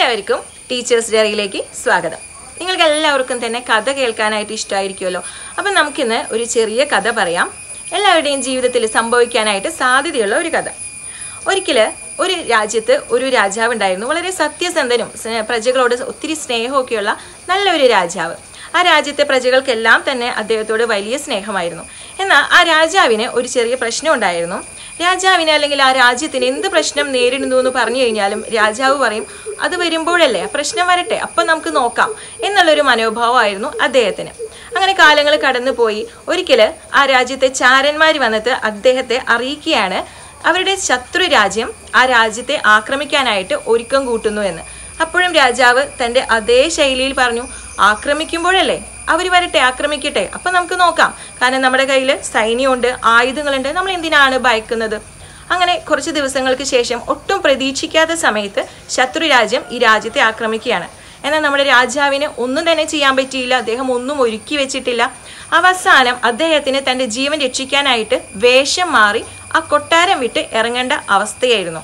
എല്ലാവർക്കും ടീച്ചേഴ്സ് ഡയറിയിലേക്ക് സ്വാഗതം നിങ്ങൾക്ക് എല്ലാവർക്കും തന്നെ കഥ കേൾക്കാനായിട്ട് ഇഷ്ടമായിരിക്കുമല്ലോ അപ്പം നമുക്കിന്ന് ഒരു ചെറിയ കഥ പറയാം എല്ലാവരുടെയും ജീവിതത്തിൽ സംഭവിക്കാനായിട്ട് സാധ്യതയുള്ള ഒരു കഥ ഒരിക്കൽ ഒരു രാജ്യത്ത് ഒരു രാജാവ് ഉണ്ടായിരുന്നു വളരെ സത്യസന്ധനും സ്നേ- പ്രജകളോട് ഒത്തിരി സ്നേഹമൊക്കെയുള്ള നല്ലൊരു രാജാവ് ആ രാജ്യത്തെ പ്രജകൾക്കെല്ലാം തന്നെ അദ്ദേഹത്തോട് വലിയ സ്നേഹമായിരുന്നു എന്നാൽ ആ രാജാവിന് ഒരു ചെറിയ പ്രശ്നം ഉണ്ടായിരുന്നു രാജാവിന് അല്ലെങ്കിൽ ആ രാജ്യത്തിന് എന്ത് പ്രശ്നം നേരിടുന്നു എന്ന് പറഞ്ഞു കഴിഞ്ഞാലും രാജാവ് പറയും അത് വരുമ്പോഴല്ലേ ആ പ്രശ്നം വരട്ടെ അപ്പം നമുക്ക് നോക്കാം എന്നുള്ളൊരു മനോഭാവമായിരുന്നു അദ്ദേഹത്തിന് അങ്ങനെ കാലങ്ങൾ കടന്നുപോയി ഒരിക്കൽ ആ രാജ്യത്തെ ചാരന്മാർ വന്നിട്ട് അദ്ദേഹത്തെ അറിയിക്കുകയാണ് അവരുടെ ശത്രു രാജ്യം ആ രാജ്യത്തെ ആക്രമിക്കാനായിട്ട് ഒരുക്കം കൂട്ടുന്നു എന്ന് അപ്പോഴും രാജാവ് തൻ്റെ അതേ ശൈലിയിൽ പറഞ്ഞു ആക്രമിക്കുമ്പോഴല്ലേ അവർ വരട്ടെ ആക്രമിക്കട്ടെ അപ്പം നമുക്ക് നോക്കാം കാരണം നമ്മുടെ കയ്യിൽ സൈന്യമുണ്ട് ആയുധങ്ങളുണ്ട് നമ്മൾ എന്തിനാണ് ഭയക്കുന്നത് അങ്ങനെ കുറച്ച് ദിവസങ്ങൾക്ക് ശേഷം ഒട്ടും പ്രതീക്ഷിക്കാത്ത സമയത്ത് ശത്രു രാജ്യം ഈ രാജ്യത്തെ ആക്രമിക്കുകയാണ് എന്നാൽ നമ്മുടെ രാജാവിന് ഒന്നും തന്നെ ചെയ്യാൻ പറ്റിയില്ല അദ്ദേഹം ഒന്നും ഒരുക്കി വെച്ചിട്ടില്ല അവസാനം അദ്ദേഹത്തിന് തൻ്റെ ജീവൻ രക്ഷിക്കാനായിട്ട് വേഷം മാറി ആ കൊട്ടാരം വിട്ട് ഇറങ്ങേണ്ട അവസ്ഥയായിരുന്നു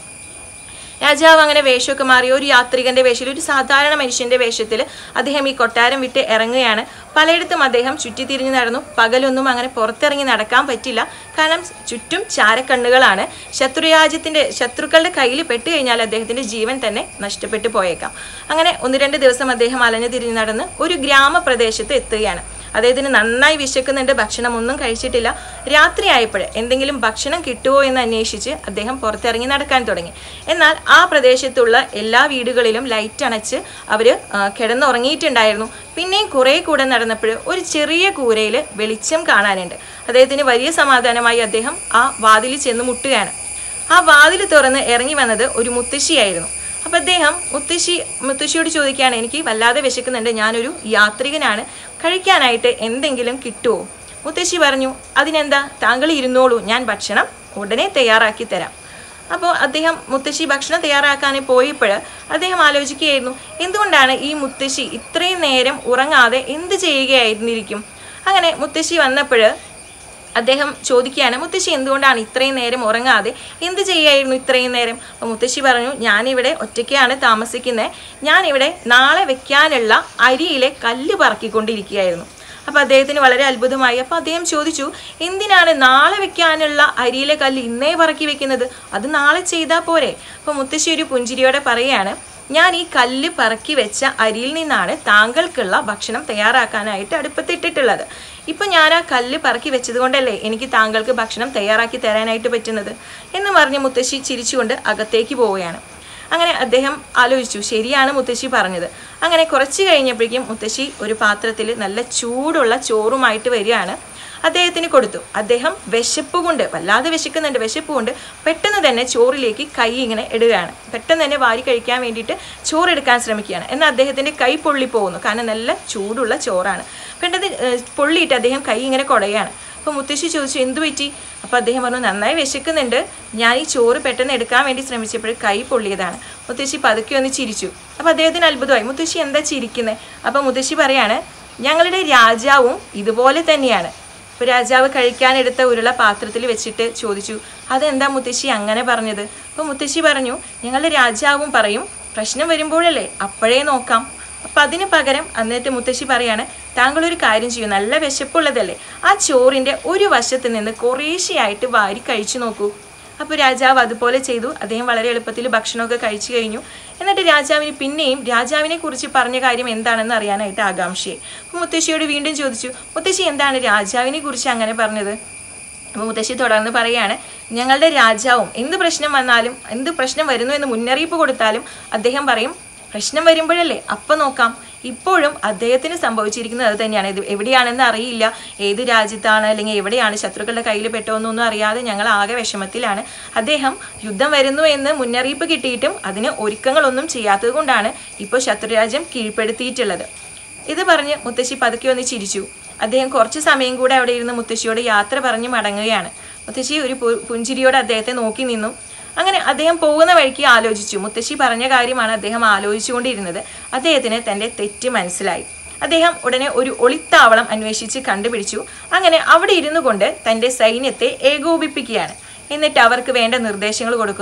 രാജാവ് അങ്ങനെ വേഷമൊക്കെ മാറി ഒരു യാത്രികന്റെ വേഷത്തിൽ ഒരു സാധാരണ മനുഷ്യന്റെ വേഷത്തിൽ അദ്ദേഹം ഈ കൊട്ടാരം വിട്ട് ഇറങ്ങുകയാണ് പലയിടത്തും അദ്ദേഹം ചുറ്റിത്തിരിഞ്ഞ് നടന്നു പകലൊന്നും അങ്ങനെ പുറത്തിറങ്ങി നടക്കാൻ പറ്റില്ല കാരണം ചുറ്റും ചാരക്കണ്ണുകളാണ് ശത്രുരാജ്യത്തിന്റെ ശത്രുക്കളുടെ കയ്യിൽ പെട്ട് കഴിഞ്ഞാൽ അദ്ദേഹത്തിന്റെ ജീവൻ തന്നെ നഷ്ടപ്പെട്ടു പോയേക്കാം അങ്ങനെ ഒന്ന് രണ്ട് ദിവസം അദ്ദേഹം അലഞ്ഞു തിരിഞ്ഞ് നടന്ന് ഒരു ഗ്രാമപ്രദേശത്ത് എത്തുകയാണ് അദ്ദേഹത്തിന് നന്നായി വിശക്കുന്നുണ്ട് ഭക്ഷണം ഒന്നും കഴിച്ചിട്ടില്ല രാത്രി ആയപ്പോൾ എന്തെങ്കിലും ഭക്ഷണം കിട്ടുമോ എന്ന് അന്വേഷിച്ച് അദ്ദേഹം പുറത്തിറങ്ങി നടക്കാൻ തുടങ്ങി എന്നാൽ ആ പ്രദേശത്തുള്ള എല്ലാ വീടുകളിലും ലൈറ്റ് അണച്ച് അവർ കിടന്നുറങ്ങിയിട്ടുണ്ടായിരുന്നു പിന്നെയും കുറേ കൂടെ നടന്നപ്പോൾ ഒരു ചെറിയ കൂരയിൽ വെളിച്ചം കാണാനുണ്ട് അദ്ദേഹത്തിന് വലിയ സമാധാനമായി അദ്ദേഹം ആ വാതിലിൽ ചെന്ന് മുട്ടുകയാണ് ആ വാതിൽ തുറന്ന് ഇറങ്ങി വന്നത് ഒരു മുത്തശ്ശിയായിരുന്നു അപ്പം അദ്ദേഹം മുത്തശ്ശി മുത്തശ്ശിയോട് ചോദിക്കുകയാണ് എനിക്ക് വല്ലാതെ വിശക്കുന്നുണ്ട് ഞാനൊരു യാത്രികനാണ് കഴിക്കാനായിട്ട് എന്തെങ്കിലും കിട്ടുമോ മുത്തശ്ശി പറഞ്ഞു അതിനെന്താ താങ്കൾ ഇരുന്നോളൂ ഞാൻ ഭക്ഷണം ഉടനെ തയ്യാറാക്കി തരാം അപ്പോൾ അദ്ദേഹം മുത്തശ്ശി ഭക്ഷണം തയ്യാറാക്കാൻ പോയപ്പോൾ അദ്ദേഹം ആലോചിക്കുകയായിരുന്നു എന്തുകൊണ്ടാണ് ഈ മുത്തശ്ശി ഇത്രയും നേരം ഉറങ്ങാതെ എന്ത് ചെയ്യുകയായിരുന്നിരിക്കും അങ്ങനെ മുത്തശ്ശി വന്നപ്പോൾ അദ്ദേഹം ചോദിക്കുകയാണ് മുത്തശ്ശി എന്തുകൊണ്ടാണ് ഇത്രയും നേരം ഉറങ്ങാതെ എന്ത് ചെയ്യായിരുന്നു ഇത്രയും നേരം അപ്പോൾ മുത്തശ്ശി പറഞ്ഞു ഞാനിവിടെ ഒറ്റയ്ക്കാണ് താമസിക്കുന്നത് ഞാനിവിടെ നാളെ വെക്കാനുള്ള അരിയിലെ കല്ല് പറക്കിക്കൊണ്ടിരിക്കുകയായിരുന്നു അപ്പോൾ അദ്ദേഹത്തിന് വളരെ അത്ഭുതമായി അപ്പോൾ അദ്ദേഹം ചോദിച്ചു എന്തിനാണ് നാളെ വെക്കാനുള്ള അരിയിലെ കല്ല് ഇന്നേ പറക്കി വെക്കുന്നത് അത് നാളെ ചെയ്താൽ പോരെ അപ്പോൾ മുത്തശ്ശി ഒരു പുഞ്ചിരിയോടെ പറയുകയാണ് ഞാൻ ഈ കല്ല് പറക്കി വെച്ച അരിയിൽ നിന്നാണ് താങ്കൾക്കുള്ള ഭക്ഷണം തയ്യാറാക്കാനായിട്ട് അടുപ്പത്തിട്ടിട്ടുള്ളത് ഇപ്പം ഞാൻ ആ കല്ല് പറക്കി വെച്ചത് കൊണ്ടല്ലേ എനിക്ക് താങ്കൾക്ക് ഭക്ഷണം തയ്യാറാക്കി തരാനായിട്ട് പറ്റുന്നത് എന്ന് പറഞ്ഞ് മുത്തശ്ശി ചിരിച്ചുകൊണ്ട് അകത്തേക്ക് പോവുകയാണ് അങ്ങനെ അദ്ദേഹം ആലോചിച്ചു ശരിയാണ് മുത്തശ്ശി പറഞ്ഞത് അങ്ങനെ കുറച്ച് കഴിഞ്ഞപ്പോഴേക്കും മുത്തശ്ശി ഒരു പാത്രത്തിൽ നല്ല ചൂടുള്ള ചോറുമായിട്ട് വരികയാണ് അദ്ദേഹത്തിന് കൊടുത്തു അദ്ദേഹം വിശപ്പ് കൊണ്ട് വല്ലാതെ വിശക്കുന്നുണ്ട് വിശപ്പ് കൊണ്ട് പെട്ടെന്ന് തന്നെ ചോറിലേക്ക് കൈ ഇങ്ങനെ ഇടുകയാണ് പെട്ടെന്ന് തന്നെ വാരി കഴിക്കാൻ വേണ്ടിയിട്ട് ചോറെടുക്കാൻ ശ്രമിക്കുകയാണ് എന്നാൽ അദ്ദേഹത്തിൻ്റെ കൈ പൊള്ളിപ്പോകുന്നു കാരണം നല്ല ചൂടുള്ള ചോറാണ് പെട്ടെന്ന് ഏഹ്, പൊള്ളിയിട്ട് അദ്ദേഹം കൈ ഇങ്ങനെ കുടയാണ് അപ്പോൾ മുത്തശ്ശി ചോദിച്ചു എന്തു പറ്റി അപ്പോൾ അദ്ദേഹം പറഞ്ഞു നന്നായി വിശക്കുന്നുണ്ട് ഞാൻ ഈ ചോറ് പെട്ടെന്ന് എടുക്കാൻ വേണ്ടി ശ്രമിച്ചപ്പോൾ കൈ പൊള്ളിയതാണ് മുത്തശ്ശി പതുക്കെ ഒന്ന് ചിരിച്ചു അപ്പോൾ അദ്ദേഹത്തിന് അത്ഭുതമായി മുത്തശ്ശി എന്താ ചിരിക്കുന്നത് അപ്പോൾ മുത്തശ്ശി പറയാണ് ഞങ്ങളുടെ രാജാവും ഇതുപോലെ തന്നെയാണ് അപ്പോൾ രാജാവ് കഴിക്കാനെടുത്ത ഉരുള പാത്രത്തിൽ വെച്ചിട്ട് ചോദിച്ചു അതെന്താ മുത്തശ്ശി അങ്ങനെ പറഞ്ഞത് അപ്പോൾ മുത്തശ്ശി പറഞ്ഞു ഞങ്ങളുടെ രാജാവും പറയും പ്രശ്നം വരുമ്പോഴല്ലേ അപ്പോഴേ നോക്കാം അപ്പം അതിന് പകരം അന്നേരത്തെ മുത്തശ്ശി പറയാണ് താങ്കൾ ഒരു കാര്യം ചെയ്യൂ നല്ല വിശപ്പുള്ളതല്ലേ ആ ചോറിൻ്റെ ഒരു വശത്ത് നിന്ന് കുറേശ്ശെയായിട്ട് വാരി കഴിച്ചു നോക്കൂ അപ്പോൾ രാജാവ് അതുപോലെ ചെയ്തു അദ്ദേഹം വളരെ എളുപ്പത്തിൽ ഭക്ഷണമൊക്കെ കഴിച്ചു കഴിഞ്ഞു എന്നിട്ട് രാജാവിന് പിന്നെയും രാജാവിനെ കുറിച്ച് പറഞ്ഞ കാര്യം എന്താണെന്ന് അറിയാനായിട്ട് ആകാംക്ഷയായി അപ്പോൾ മുത്തശ്ശിയോട് വീണ്ടും ചോദിച്ചു മുത്തശ്ശി എന്താണ് രാജാവിനെ കുറിച്ച് അങ്ങനെ പറഞ്ഞത് അപ്പോൾ മുത്തശ്ശി തുടർന്ന് പറയാണ് ഞങ്ങളുടെ രാജാവും എന്ത് പ്രശ്നം വന്നാലും എന്ത് പ്രശ്നം വരുന്നു എന്ന് മുന്നറിയിപ്പ് കൊടുത്താലും അദ്ദേഹം പറയും പ്രശ്നം വരുമ്പോഴല്ലേ അപ്പം നോക്കാം ഇപ്പോഴും അദ്ദേഹത്തിന് സംഭവിച്ചിരിക്കുന്നത് അത് തന്നെയാണ് ഇത് എവിടെയാണെന്ന് അറിയില്ല ഏത് രാജ്യത്താണ് അല്ലെങ്കിൽ എവിടെയാണ് ശത്രുക്കളുടെ കയ്യിൽ പെട്ടോന്നൊന്നും അറിയാതെ ഞങ്ങൾ ആകെ വിഷമത്തിലാണ് അദ്ദേഹം യുദ്ധം വരുന്നു എന്ന് മുന്നറിയിപ്പ് കിട്ടിയിട്ടും അതിന് ഒരുക്കങ്ങളൊന്നും ചെയ്യാത്തത് കൊണ്ടാണ് ഇപ്പോൾ ശത്രുരാജ്യം കീഴ്പ്പെടുത്തിയിട്ടുള്ളത് ഇത് പറഞ്ഞ് മുത്തശ്ശി പതുക്കെ ഒന്ന് ചിരിച്ചു അദ്ദേഹം കുറച്ച് സമയം കൂടെ അവിടെ ഇരുന്ന് മുത്തശ്ശിയോട് യാത്ര പറഞ്ഞ് മടങ്ങുകയാണ് മുത്തശ്ശി ഒരു പു- പുഞ്ചിരിയോടെ അദ്ദേഹത്തെ നോക്കി നിന്നു അങ്ങനെ അദ്ദേഹം പോകുന്ന വഴിക്ക് ആലോചിച്ചു മുത്തശ്ശി പറഞ്ഞ കാര്യമാണ് അദ്ദേഹം ആലോചിച്ചുകൊണ്ടിരുന്നത് അദ്ദേഹത്തിന് തൻ്റെ തെറ്റ് മനസ്സിലായി അദ്ദേഹം ഉടനെ ഒരു ഒളിത്താവളം അന്വേഷിച്ച് കണ്ടുപിടിച്ചു അങ്ങനെ അവിടെ ഇരുന്നു കൊണ്ട് തൻ്റെ സൈന്യത്തെ ഏകോപിപ്പിക്കുകയാണ് എന്നിട്ട് അവർക്ക് വേണ്ട നിർദ്ദേശങ്ങൾ കൊടുക്കുന്നു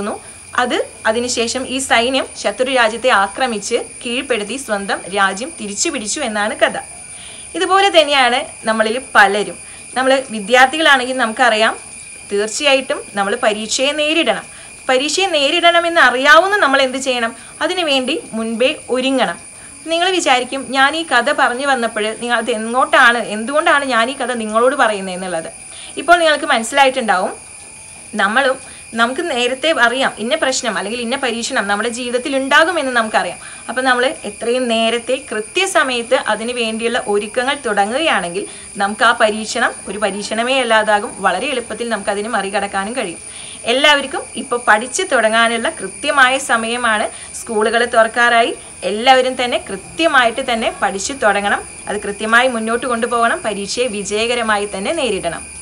അത് അതിനുശേഷം ഈ സൈന്യം ശത്രു രാജ്യത്തെ ആക്രമിച്ച് കീഴ്പ്പെടുത്തി സ്വന്തം രാജ്യം തിരിച്ചു പിടിച്ചു എന്നാണ് കഥ ഇതുപോലെ തന്നെയാണ് നമ്മളിൽ പലരും നമ്മൾ വിദ്യാർത്ഥികളാണെങ്കിൽ നമുക്കറിയാം തീർച്ചയായിട്ടും നമ്മൾ പരീക്ഷയെ നേരിടണം പരീക്ഷയെ നേരിടണമെന്ന് അറിയാവുന്ന നമ്മൾ എന്ത് ചെയ്യണം അതിനുവേണ്ടി മുൻപേ ഒരുങ്ങണം നിങ്ങൾ വിചാരിക്കും ഞാൻ ഈ കഥ പറഞ്ഞു വന്നപ്പോൾ നിങ്ങൾ അത് എങ്ങോട്ടാണ് എന്തുകൊണ്ടാണ് ഞാൻ ഈ കഥ നിങ്ങളോട് പറയുന്നത് എന്നുള്ളത് ഇപ്പോൾ നിങ്ങൾക്ക് മനസ്സിലായിട്ടുണ്ടാവും നമ്മളും നമുക്ക് നേരത്തെ അറിയാം ഇന്ന പ്രശ്നം അല്ലെങ്കിൽ ഇന്ന പരീക്ഷണം നമ്മുടെ ജീവിതത്തിൽ ഉണ്ടാകുമെന്ന് നമുക്കറിയാം അപ്പം നമ്മൾ എത്രയും നേരത്തെ കൃത്യസമയത്ത് അതിന് വേണ്ടിയുള്ള ഒരുക്കങ്ങൾ തുടങ്ങുകയാണെങ്കിൽ നമുക്ക് ആ പരീക്ഷണം ഒരു പരീക്ഷണമേ അല്ലാതാകും വളരെ എളുപ്പത്തിൽ നമുക്ക് അതിനെ മറികടക്കാനും കഴിയും എല്ലാവർക്കും ഇപ്പോൾ പഠിച്ചു തുടങ്ങാനുള്ള കൃത്യമായ സമയമാണ് സ്കൂളുകൾ തുറക്കാറായി എല്ലാവരും തന്നെ കൃത്യമായിട്ട് തന്നെ പഠിച്ചു തുടങ്ങണം അത് കൃത്യമായി മുന്നോട്ട് കൊണ്ടുപോകണം പരീക്ഷയെ വിജയകരമായി തന്നെ നേരിടണം